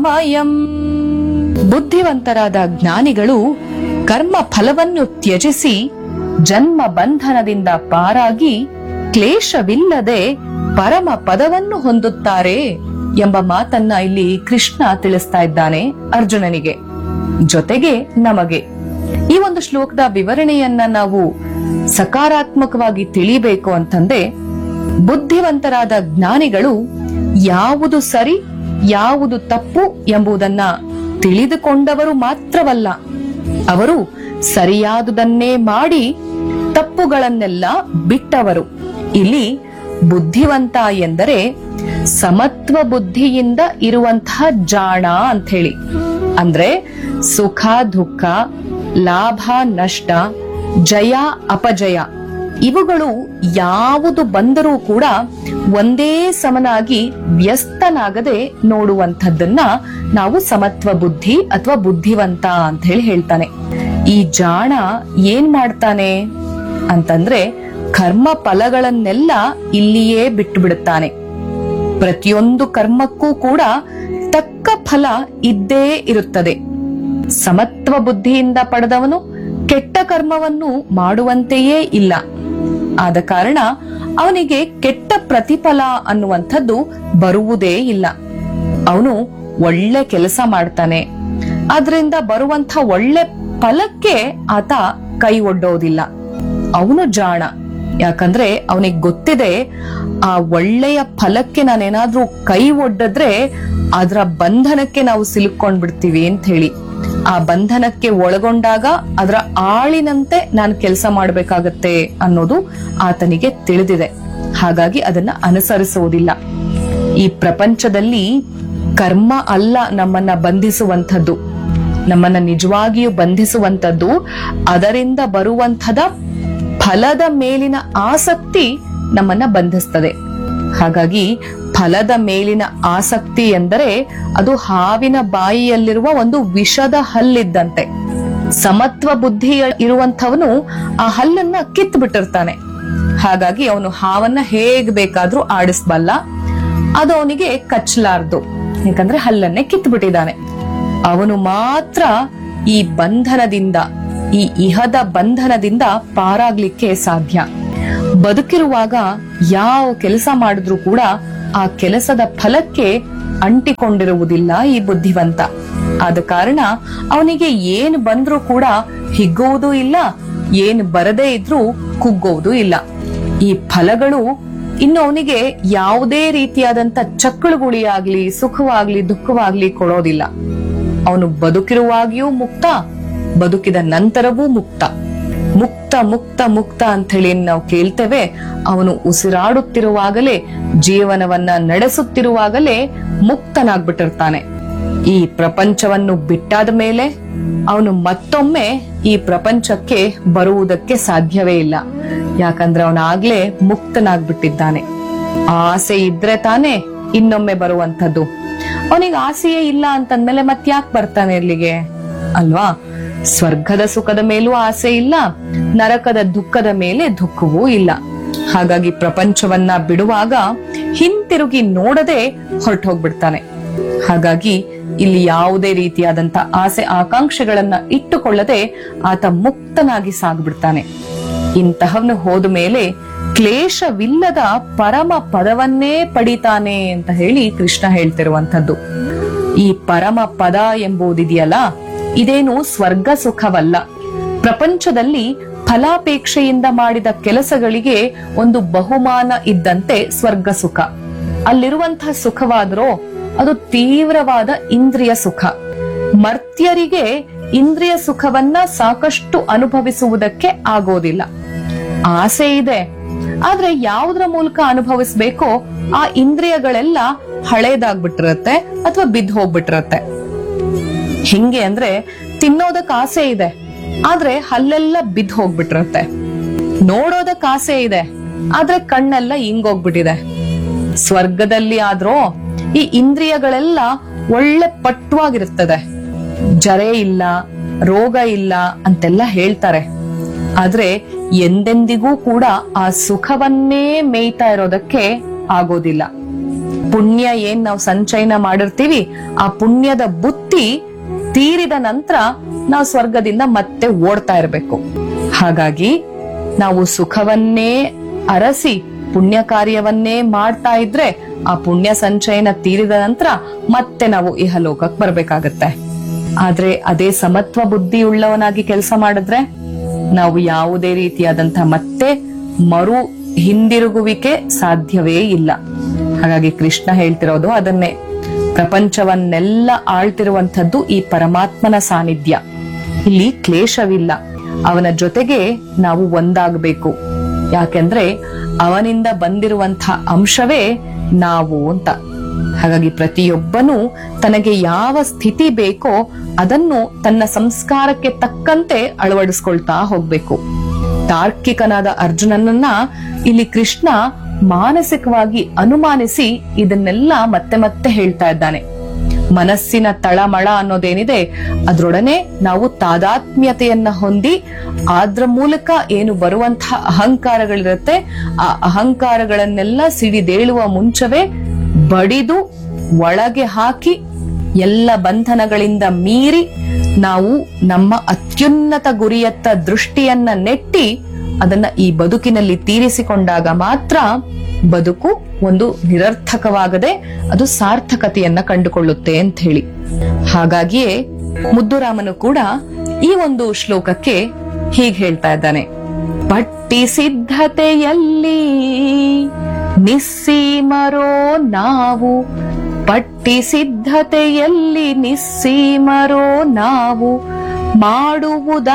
ಮಯಂ ಬುದ್ಧಿವಂತರಾದ ಜ್ಞಾನಿಗಳು ಕರ್ಮ ಫಲವನ್ನು ತ್ಯಜಿಸಿ ಜನ್ಮ ಬಂಧನದಿಂದ ಪಾರಾಗಿ ಕ್ಲೇಶವಿಲ್ಲದೆ ಪರಮ ಪದವನ್ನು ಹೊಂದುತ್ತಾರೆ ಎಂಬ ಮಾತನ್ನ ಇಲ್ಲಿ ಕೃಷ್ಣ ತಿಳಿಸ್ತಾ ಇದ್ದಾನೆ ಅರ್ಜುನನಿಗೆ ಜೊತೆಗೆ ನಮಗೆ ಈ ಒಂದು ಶ್ಲೋಕದ ವಿವರಣೆಯನ್ನ ನಾವು ಸಕಾರಾತ್ಮಕವಾಗಿ ತಿಳಿಬೇಕು ಅಂತಂದ್ರೆ ಬುದ್ಧಿವಂತರಾದ ಜ್ಞಾನಿಗಳು ಯಾವುದು ಸರಿ ಯಾವುದು ತಪ್ಪು ಎಂಬುದನ್ನ ತಿಳಿದುಕೊಂಡವರು ಮಾತ್ರವಲ್ಲ ಅವರು ಸರಿಯಾದುದನ್ನೇ ಮಾಡಿ ತಪ್ಪುಗಳನ್ನೆಲ್ಲ ಬಿಟ್ಟವರು ಇಲ್ಲಿ ಬುದ್ಧಿವಂತ ಎಂದರೆ ಸಮತ್ವ ಬುದ್ಧಿಯಿಂದ ಇರುವಂತಹ ಜಾಣ ಅಂತ ಹೇಳಿ ಅಂದ್ರೆ ಸುಖ ದುಃಖ ಲಾಭ ನಷ್ಟ ಜಯ ಅಪಜಯ ಇವುಗಳು ಯಾವುದು ಬಂದರೂ ಕೂಡ ಒಂದೇ ಸಮನಾಗಿ ವ್ಯಸ್ತನಾಗದೆ ನೋಡುವಂಥದ್ದನ್ನ ನಾವು ಸಮತ್ವ ಬುದ್ಧಿ ಅಥವಾ ಬುದ್ಧಿವಂತ ಅಂತ ಹೇಳಿ ಹೇಳ್ತಾನೆ ಈ ಜಾಣ ಏನ್ ಮಾಡ್ತಾನೆ ಅಂತಂದ್ರೆ ಕರ್ಮ ಫಲಗಳನ್ನೆಲ್ಲ ಇಲ್ಲಿಯೇ ಬಿಟ್ಟು ಬಿಡುತ್ತಾನೆ ಪ್ರತಿಯೊಂದು ಕರ್ಮಕ್ಕೂ ಕೂಡ ತಕ್ಕ ಫಲ ಇದ್ದೇ ಇರುತ್ತದೆ ಸಮತ್ವ ಬುದ್ಧಿಯಿಂದ ಪಡೆದವನು ಕೆಟ್ಟ ಕರ್ಮವನ್ನು ಮಾಡುವಂತೆಯೇ ಇಲ್ಲ ಆದ ಕಾರಣ ಅವನಿಗೆ ಕೆಟ್ಟ ಪ್ರತಿಫಲ ಅನ್ನುವಂಥದ್ದು ಬರುವುದೇ ಇಲ್ಲ ಅವನು ಒಳ್ಳೆ ಕೆಲಸ ಮಾಡ್ತಾನೆ ಅದರಿಂದ ಬರುವಂತ ಒಳ್ಳೆ ಫಲಕ್ಕೆ ಆತ ಕೈ ಒಡ್ಡೋದಿಲ್ಲ ಅವನು ಜಾಣ ಯಾಕಂದ್ರೆ ಅವನಿಗೆ ಗೊತ್ತಿದೆ ಆ ಒಳ್ಳೆಯ ಫಲಕ್ಕೆ ನಾನೇನಾದ್ರೂ ಕೈ ಒಡ್ಡಿದ್ರೆ ಅದರ ಬಂಧನಕ್ಕೆ ನಾವು ಸಿಲುಕೊಂಡ್ ಬಿಡ್ತೀವಿ ಅಂತ ಹೇಳಿ ಆ ಬಂಧನಕ್ಕೆ ಒಳಗೊಂಡಾಗ ಅದರ ಆಳಿನಂತೆ ನಾನು ಕೆಲಸ ಮಾಡಬೇಕಾಗತ್ತೆ ಅನ್ನೋದು ಆತನಿಗೆ ತಿಳಿದಿದೆ ಹಾಗಾಗಿ ಅದನ್ನ ಅನುಸರಿಸುವುದಿಲ್ಲ ಈ ಪ್ರಪಂಚದಲ್ಲಿ ಕರ್ಮ ಅಲ್ಲ ನಮ್ಮನ್ನ ಬಂಧಿಸುವಂಥದ್ದು ನಮ್ಮನ್ನ ನಿಜವಾಗಿಯೂ ಬಂಧಿಸುವಂಥದ್ದು ಅದರಿಂದ ಬರುವಂಥದ ಫಲದ ಮೇಲಿನ ಆಸಕ್ತಿ ನಮ್ಮನ್ನ ಬಂಧಿಸ್ತದೆ ಹಾಗಾಗಿ ಫಲದ ಮೇಲಿನ ಆಸಕ್ತಿ ಎಂದರೆ ಅದು ಹಾವಿನ ಬಾಯಿಯಲ್ಲಿರುವ ಒಂದು ವಿಷದ ಹಲ್ಲಿದ್ದಂತೆ ಸಮತ್ವ ಬುದ್ಧಿ ಇರುವಂಥವನು ಆ ಹಲ್ಲನ್ನ ಕಿತ್ತು ಬಿಟ್ಟಿರ್ತಾನೆ ಹಾಗಾಗಿ ಅವನು ಹಾವನ್ನ ಹೇಗ್ ಬೇಕಾದ್ರೂ ಆಡಿಸ್ಬಲ್ಲ ಅದು ಅವನಿಗೆ ಕಚ್ಚಲಾರ್ದು ಯಾಕಂದ್ರೆ ಹಲ್ಲನ್ನೇ ಕಿತ್ತು ಬಿಟ್ಟಿದ್ದಾನೆ ಅವನು ಮಾತ್ರ ಈ ಬಂಧನದಿಂದ ಈ ಇಹದ ಬಂಧನದಿಂದ ಪಾರಾಗ್ಲಿಕ್ಕೆ ಸಾಧ್ಯ ಬದುಕಿರುವಾಗ ಯಾವ ಕೆಲಸ ಮಾಡಿದ್ರೂ ಕೂಡ ಆ ಕೆಲಸದ ಫಲಕ್ಕೆ ಅಂಟಿಕೊಂಡಿರುವುದಿಲ್ಲ ಈ ಬುದ್ಧಿವಂತ ಆದ ಕಾರಣ ಅವನಿಗೆ ಏನು ಬಂದ್ರೂ ಕೂಡ ಹಿಗ್ಗುವುದೂ ಇಲ್ಲ ಏನು ಬರದೇ ಇದ್ರೂ ಕುಗ್ಗೋದು ಇಲ್ಲ ಈ ಫಲಗಳು ಇನ್ನು ಅವನಿಗೆ ಯಾವುದೇ ರೀತಿಯಾದಂತ ಚಕ್ಕಳುಗುಳಿಯಾಗ್ಲಿ ಸುಖವಾಗ್ಲಿ ದುಃಖವಾಗ್ಲಿ ಕೊಡೋದಿಲ್ಲ ಅವನು ಬದುಕಿರುವಾಗಿಯೂ ಮುಕ್ತ ಬದುಕಿದ ನಂತರವೂ ಮುಕ್ತ ಮುಕ್ತ ಮುಕ್ತ ಮುಕ್ತ ಅಂತ ಹೇಳಿ ನಾವು ಕೇಳ್ತೇವೆ ಅವನು ಉಸಿರಾಡುತ್ತಿರುವಾಗಲೇ ಜೀವನವನ್ನ ನಡೆಸುತ್ತಿರುವಾಗಲೇ ಮುಕ್ತನಾಗ್ಬಿಟ್ಟಿರ್ತಾನೆ ಈ ಪ್ರಪಂಚವನ್ನು ಬಿಟ್ಟಾದ ಮೇಲೆ ಅವನು ಮತ್ತೊಮ್ಮೆ ಈ ಪ್ರಪಂಚಕ್ಕೆ ಬರುವುದಕ್ಕೆ ಸಾಧ್ಯವೇ ಇಲ್ಲ ಯಾಕಂದ್ರೆ ಅವನಾಗ್ಲೇ ಮುಕ್ತನಾಗ್ಬಿಟ್ಟಿದ್ದಾನೆ ಆಸೆ ಇದ್ರೆ ತಾನೇ ಇನ್ನೊಮ್ಮೆ ಬರುವಂತದ್ದು ಅವನಿಗೆ ಆಸೆಯೇ ಇಲ್ಲ ಅಂತಂದ್ಮೇಲೆ ಮತ್ಯಾಕ್ ಬರ್ತಾನೆ ಇಲ್ಲಿಗೆ ಅಲ್ವಾ ಸ್ವರ್ಗದ ಸುಖದ ಮೇಲೂ ಆಸೆ ಇಲ್ಲ ನರಕದ ದುಃಖದ ಮೇಲೆ ದುಃಖವೂ ಇಲ್ಲ ಹಾಗಾಗಿ ಪ್ರಪಂಚವನ್ನ ಬಿಡುವಾಗ ಹಿಂತಿರುಗಿ ನೋಡದೆ ಹೊರಟು ಹೋಗ್ಬಿಡ್ತಾನೆ ಹಾಗಾಗಿ ಇಲ್ಲಿ ಯಾವುದೇ ರೀತಿಯಾದಂತ ಆಸೆ ಆಕಾಂಕ್ಷೆಗಳನ್ನ ಇಟ್ಟುಕೊಳ್ಳದೆ ಆತ ಮುಕ್ತನಾಗಿ ಸಾಗ್ಬಿಡ್ತಾನೆ ಇಂತಹವನು ಹೋದ ಮೇಲೆ ಕ್ಲೇಶವಿಲ್ಲದ ಪರಮ ಪದವನ್ನೇ ಪಡಿತಾನೆ ಅಂತ ಹೇಳಿ ಕೃಷ್ಣ ಹೇಳ್ತಿರುವಂತದ್ದು ಈ ಪರಮ ಪದ ಎಂಬುದಿದೆಯಲ್ಲ ಇದೇನು ಸ್ವರ್ಗ ಸುಖವಲ್ಲ ಪ್ರಪಂಚದಲ್ಲಿ ಫಲಾಪೇಕ್ಷೆಯಿಂದ ಮಾಡಿದ ಕೆಲಸಗಳಿಗೆ ಒಂದು ಬಹುಮಾನ ಇದ್ದಂತೆ ಸ್ವರ್ಗ ಸುಖ ಅಲ್ಲಿರುವಂತಹ ಸುಖವಾದ್ರೋ ಅದು ತೀವ್ರವಾದ ಇಂದ್ರಿಯ ಸುಖ ಮರ್ತ್ಯರಿಗೆ ಇಂದ್ರಿಯ ಸುಖವನ್ನ ಸಾಕಷ್ಟು ಅನುಭವಿಸುವುದಕ್ಕೆ ಆಗೋದಿಲ್ಲ ಆಸೆ ಇದೆ ಆದ್ರೆ ಯಾವುದರ ಮೂಲಕ ಅನುಭವಿಸ್ಬೇಕೋ ಆ ಇಂದ್ರಿಯಗಳೆಲ್ಲ ಹಳೇದಾಗ್ಬಿಟ್ಟಿರತ್ತೆ ಅಥವಾ ಬಿದ್ದು ಹೋಗ್ಬಿಟ್ಟಿರತ್ತೆ ಹಿಂಗೆ ಅಂದ್ರೆ ತಿನ್ನೋದಕ್ ಆಸೆ ಇದೆ ಆದ್ರೆ ಹಲ್ಲೆಲ್ಲ ಬಿದ್ದು ಹೋಗ್ಬಿಟ್ಟಿರತ್ತೆ ನೋಡೋದಕ್ ಆಸೆ ಇದೆ ಆದ್ರೆ ಕಣ್ಣೆಲ್ಲ ಹಿಂಗೋಗ್ಬಿಟ್ಟಿದೆ ಸ್ವರ್ಗದಲ್ಲಿ ಆದ್ರೂ ಈ ಇಂದ್ರಿಯಗಳೆಲ್ಲ ಒಳ್ಳೆ ಪಟ್ವಾಗಿರುತ್ತದೆ ಜರೆ ಇಲ್ಲ ರೋಗ ಇಲ್ಲ ಅಂತೆಲ್ಲ ಹೇಳ್ತಾರೆ ಆದ್ರೆ ಎಂದೆಂದಿಗೂ ಕೂಡ ಆ ಸುಖವನ್ನೇ ಮೇಯ್ತಾ ಇರೋದಕ್ಕೆ ಆಗೋದಿಲ್ಲ ಪುಣ್ಯ ಏನ್ ನಾವು ಸಂಚಯನ ಮಾಡಿರ್ತೀವಿ ಆ ಪುಣ್ಯದ ಬುತ್ತಿ ತೀರಿದ ನಂತರ ನಾವು ಸ್ವರ್ಗದಿಂದ ಮತ್ತೆ ಓಡ್ತಾ ಇರಬೇಕು ಹಾಗಾಗಿ ನಾವು ಸುಖವನ್ನೇ ಅರಸಿ ಪುಣ್ಯ ಕಾರ್ಯವನ್ನೇ ಮಾಡ್ತಾ ಇದ್ರೆ ಆ ಪುಣ್ಯ ಸಂಚಯನ ತೀರಿದ ನಂತರ ಮತ್ತೆ ನಾವು ಇಹಲೋಕಕ್ಕೆ ಬರ್ಬೇಕಾಗತ್ತೆ ಆದ್ರೆ ಅದೇ ಸಮತ್ವ ಬುದ್ಧಿ ಉಳ್ಳವನಾಗಿ ಕೆಲಸ ಮಾಡಿದ್ರೆ ನಾವು ಯಾವುದೇ ರೀತಿಯಾದಂತಹ ಮತ್ತೆ ಮರು ಹಿಂದಿರುಗುವಿಕೆ ಸಾಧ್ಯವೇ ಇಲ್ಲ ಹಾಗಾಗಿ ಕೃಷ್ಣ ಹೇಳ್ತಿರೋದು ಅದನ್ನೇ ಪ್ರಪಂಚವನ್ನೆಲ್ಲ ಆಳ್ತಿರುವಂತದ್ದು ಈ ಪರಮಾತ್ಮನ ಸಾನ್ನಿಧ್ಯ ಇಲ್ಲಿ ಕ್ಲೇಶವಿಲ್ಲ ಅವನ ಜೊತೆಗೆ ನಾವು ಒಂದಾಗಬೇಕು ಯಾಕೆಂದ್ರೆ ಅವನಿಂದ ಬಂದಿರುವಂತಹ ಅಂಶವೇ ನಾವು ಅಂತ ಹಾಗಾಗಿ ಪ್ರತಿಯೊಬ್ಬನೂ ತನಗೆ ಯಾವ ಸ್ಥಿತಿ ಬೇಕೋ ಅದನ್ನು ತನ್ನ ಸಂಸ್ಕಾರಕ್ಕೆ ತಕ್ಕಂತೆ ಅಳವಡಿಸ್ಕೊಳ್ತಾ ಹೋಗ್ಬೇಕು ತಾರ್ಕಿಕನಾದ ಅರ್ಜುನನನ್ನ ಇಲ್ಲಿ ಕೃಷ್ಣ ಮಾನಸಿಕವಾಗಿ ಅನುಮಾನಿಸಿ ಇದನ್ನೆಲ್ಲ ಮತ್ತೆ ಮತ್ತೆ ಹೇಳ್ತಾ ಇದ್ದಾನೆ ಮನಸ್ಸಿನ ತಳಮಳ ಅನ್ನೋದೇನಿದೆ ಅದ್ರೊಡನೆ ನಾವು ತಾದಾತ್ಮ್ಯತೆಯನ್ನ ಹೊಂದಿ ಅದ್ರ ಮೂಲಕ ಏನು ಬರುವಂತಹ ಅಹಂಕಾರಗಳಿರುತ್ತೆ ಆ ಅಹಂಕಾರಗಳನ್ನೆಲ್ಲ ಸಿಡಿದೇಳುವ ಮುಂಚವೇ ಬಡಿದು ಒಳಗೆ ಹಾಕಿ ಎಲ್ಲ ಬಂಧನಗಳಿಂದ ಮೀರಿ ನಾವು ನಮ್ಮ ಅತ್ಯುನ್ನತ ಗುರಿಯತ್ತ ದೃಷ್ಟಿಯನ್ನ ನೆಟ್ಟಿ ಅದನ್ನ ಈ ಬದುಕಿನಲ್ಲಿ ತೀರಿಸಿಕೊಂಡಾಗ ಮಾತ್ರ ಬದುಕು ಒಂದು ನಿರರ್ಥಕವಾಗದೆ ಅದು ಸಾರ್ಥಕತೆಯನ್ನ ಕಂಡುಕೊಳ್ಳುತ್ತೆ ಅಂತ ಹೇಳಿ ಹಾಗಾಗಿಯೇ ಮುದ್ದುರಾಮನು ಕೂಡ ಈ ಒಂದು ಶ್ಲೋಕಕ್ಕೆ ಹೀಗೆ ಹೇಳ್ತಾ ಇದ್ದಾನೆ ಪಟ್ಟಿ ಸಿದ್ಧತೆಯಲ್ಲಿ ನಿಸ್ಸೀಮರೋ ನಾವು ಪಟ್ಟಿ ಸಿದ್ಧತೆಯಲ್ಲಿ ನಿಸ್ಸೀಮರೋ ನಾವು ಮಾಡುವುದ